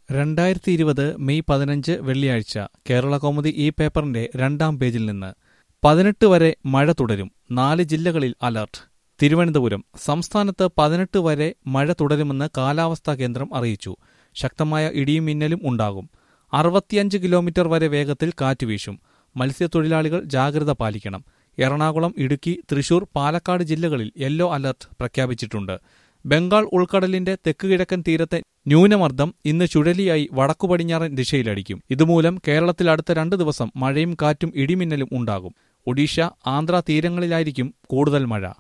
രണ്ടായിരത്തി ഇരുപത് മെയ് പതിനഞ്ച് വെള്ളിയാഴ്ച കേരള കൗമുദി ഈ പേപ്പറിന്റെ രണ്ടാം പേജിൽ നിന്ന് പതിനെട്ട് വരെ മഴ തുടരും നാല് ജില്ലകളിൽ അലർട്ട് തിരുവനന്തപുരം സംസ്ഥാനത്ത് പതിനെട്ട് വരെ മഴ തുടരുമെന്ന് കാലാവസ്ഥാ കേന്ദ്രം അറിയിച്ചു ശക്തമായ ഇടിയും മിന്നലും ഉണ്ടാകും അറുപത്തിയഞ്ച് കിലോമീറ്റർ വരെ വേഗത്തിൽ കാറ്റ് വീശും മത്സ്യത്തൊഴിലാളികൾ ജാഗ്രത പാലിക്കണം എറണാകുളം ഇടുക്കി തൃശൂർ പാലക്കാട് ജില്ലകളിൽ യെല്ലോ അലർട്ട് പ്രഖ്യാപിച്ചിട്ടുണ്ട് ബംഗാൾ ഉൾക്കടലിന്റെ തെക്കുകിഴക്കൻ തീരത്തെ ന്യൂനമർദ്ദം ഇന്ന് ചുഴലിയായി വടക്കു പടിഞ്ഞാറൻ ദിശയിലടിക്കും ഇതുമൂലം കേരളത്തിൽ അടുത്ത രണ്ട് ദിവസം മഴയും കാറ്റും ഇടിമിന്നലും ഉണ്ടാകും ഒഡീഷ ആന്ധ്ര തീരങ്ങളിലായിരിക്കും കൂടുതൽ മഴ